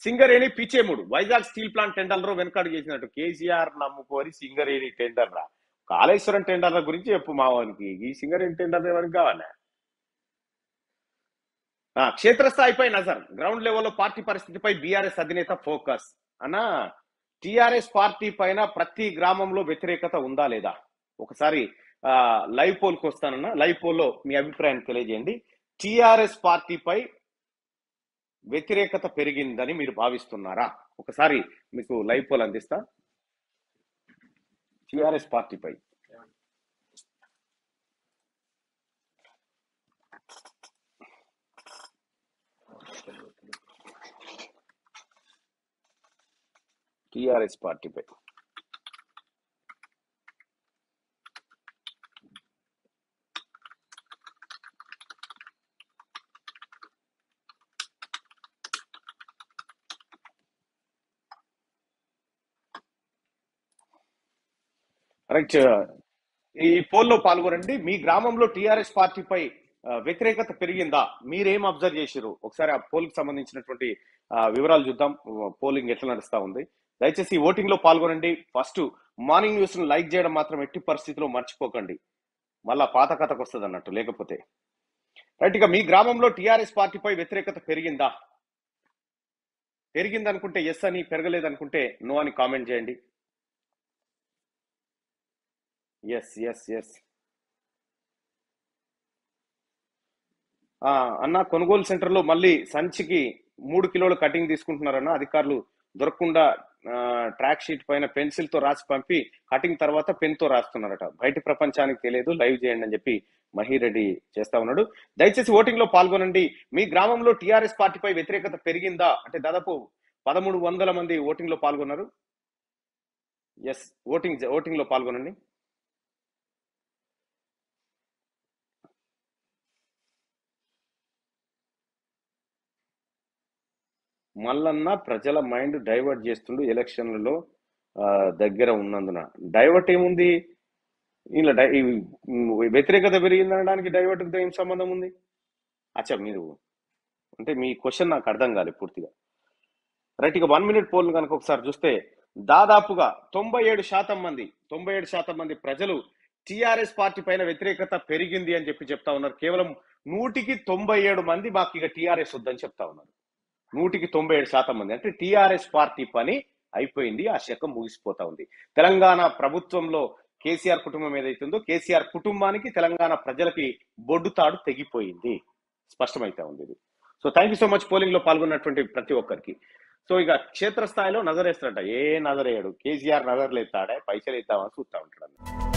సింగరేణి పిచ్చేముడు Vizag steel plant tender లో వెనకాడు చేసినట్టు కేసీఆర్ నమ్ముకోని సింగరేణి టెండర్ రా కాళేశ్వరం టెండర్ల గురించి చెప్పు మావానికి ఈ సింగరేణి టెండర్ ఎవరికి కావాలి ఆ, క్షేత్రస్థాయిపై నజర్ గ్రౌండ్ లెవెల్లో పార్టీ పరిస్థితిపై బీఆర్ఎస్ అధినేత ఫోకస్ అన్న టిఆర్ఎస్ పార్టీ పైన ప్రతి గ్రామంలో వ్యతిరేకత ఉందా లేదా ఒకసారి ఆ, లైవ్ పోల్కి వస్తానన్న లైవ్ పోల్లో మీ అభిప్రాయం తెలియజేయండి టిఆర్ఎస్ పార్టీపై వ్యతిరేకత పెరిగిందని మీరు భావిస్తున్నారా ఒకసారి మీకు లైవ్ పోల్ అందిస్తా టిఆర్ఎస్ పార్టీపై టిఆర్ఎస్ పార్టీపై రైట్ ఈ పోల్లో పాల్గొనండి మీ గ్రామంలో టిఆర్ఎస్ పార్టీపై ఆ, వ్యతిరేకత పెరిగిందా మీరేం అబ్జర్వ్ చేశారు ఒకసారి ఆ పోల్ కి సంబంధించినటువంటి ఆ, వివరాలు చూద్దాం పోలింగ్ ఎట్లా నడుస్తా ఉంది దయచేసి ఈ ఓటింగ్ లో పాల్గొనండి ఫస్ట్ మార్నింగ్ న్యూస్ ను లైక్ చేయడం మాత్రం ఎట్టి పరిస్థితిలో మర్చిపోకండి మళ్ళా పాత కథకు వస్తుంది అన్నట్టు లేకపోతే రైట్ ఇక మీ గ్రామంలో టిఆర్ఎస్ పార్టీపై వ్యతిరేకత పెరిగిందా పెరిగింది అనుకుంటే ఎస్ అని పెరగలేదు అనుకుంటే నో అని కామెంట్ చేయండి ఎస్ ఎస్ ఎస్ అన్న కొనుగోలు సెంటర్ లో మళ్ళీ సంచికి మూడు కిలోల కటింగ్ తీసుకుంటున్నారన్న అధికారులు దొరకకుండా ట్రాక్ షీట్ పైన పెన్సిల్ తో రాసి పంపి కటింగ్ తర్వాత పెన్ తో రాస్తున్నారట బయట ప్రపంచానికి తెలియదు లైవ్ చేయండి అని చెప్పి మహిరెడ్డి చేస్తా ఉన్నాడు దయచేసి ఓటింగ్ లో పాల్గొనండి మీ గ్రామంలో టిఆర్ఎస్ పార్టీపై వ్యతిరేకత పెరిగిందా అంటే దాదాపు పదమూడు వందల మంది ఓటింగ్ లో పాల్గొన్నారు ఎస్ ఓటింగ్ ఓటింగ్ లో పాల్గొనండి మల్లన్న ప్రజల మైండ్ డైవర్ట్ చేస్తుండు ఎలక్షన్లలో ఆ, దగ్గర ఉన్నందున డైవర్ట్ ఏముంది ఇలా డై ఈ వ్యతిరేకత పెరిగిందనడానికి డైవర్ట్ ఏం సంబంధం ఉంది అచ్చా మీరు అంటే మీ క్వశ్చన్ నాకు అర్థం కాలేదు పూర్తిగా రైట్ ఇక వన్ మినిట్ పోల్ కనుక ఒకసారి చూస్తే దాదాపుగా తొంభై ఏడు శాతం మంది తొంభై ఏడు శాతం మంది ప్రజలు టిఆర్ఎస్ పార్టీ పైన వ్యతిరేకత పెరిగింది అని చెప్పి చెప్తా ఉన్నారు కేవలం నూటికి తొంభై ఏడు మంది మాకు ఇక టిఆర్ఎస్ వద్దని చెప్తా ఉన్నారు నూటికి తొంభై ఏడు శాతం మంది అంటే టిఆర్ఎస్ పార్టీ పని అయిపోయింది ఆ శకం ముగిసిపోతా ఉంది తెలంగాణ ప్రభుత్వంలో కేసీఆర్ కుటుంబం ఏదైతుందో కేసీఆర్ కుటుంబానికి తెలంగాణ ప్రజలకి బొడ్డుతాడు తెగిపోయింది స్పష్టమైతా ఉంది ఇది so thank you so much polling లో పాల్గొన్నటువంటి ప్రతి ఒక్కరికి సో ఇక క్షేత్రస్థాయిలో నజరేస్తాడట ఏ నజరేయడు కేసీఆర్ నజర్లు ఎత్తాడే పైసలు ఎత్తామని చూస్తా ఉంటాడు